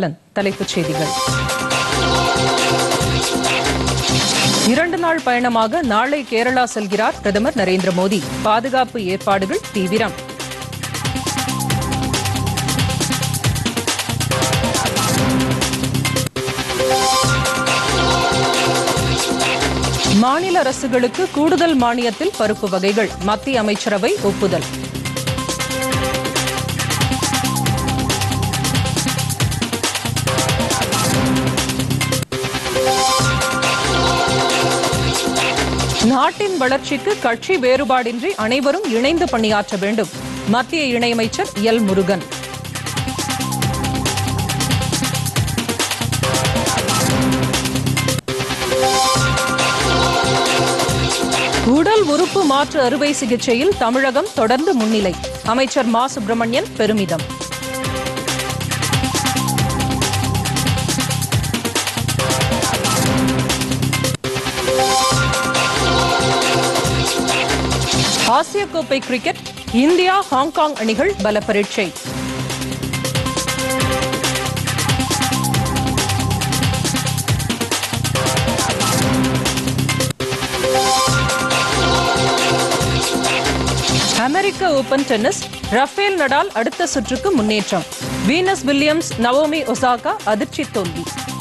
தலைப்புச் செய்திகள் இரண்டு நாள் பயணமாக நாளை கேரளா செல்கிறார் பிரதமர் நரேந்திர மோடி பாதுகாப்பு ஏற்பாடுகள் தீவிரம் மாநில அரசுகளுக்கு கூடுதல் மானியத்தில் பருப்பு வகைகள் மத்திய அமைச்சரவை ஒப்புதல் நாட்டின் வளர்ச்சிக்கு கட்சி வேறுபாடின்றி அனைவரும் இணைந்து பணியாற்ற வேண்டும் மத்திய இணையமைச்சர் எல் முருகன் உடல் உறுப்பு மாற்று அறுவை சிகிச்சையில் தமிழகம் தொடர்ந்து முன்னிலை அமைச்சர் மா சுப்பிரமணியன் பெருமிதம் ஆசிய கோப்பை கிரிக்கெட் இந்தியா ஹாங்காங் அணிகள் பல பரீட்சை அமெரிக்க ஓபன் டென்னிஸ் ரஃபேல் நடால் அடுத்த சுற்றுக்கு முன்னேற்றம் வீனஸ் வில்லியம்ஸ் நவோமி ஒசாகா அதிர்ச்சி தோல்வி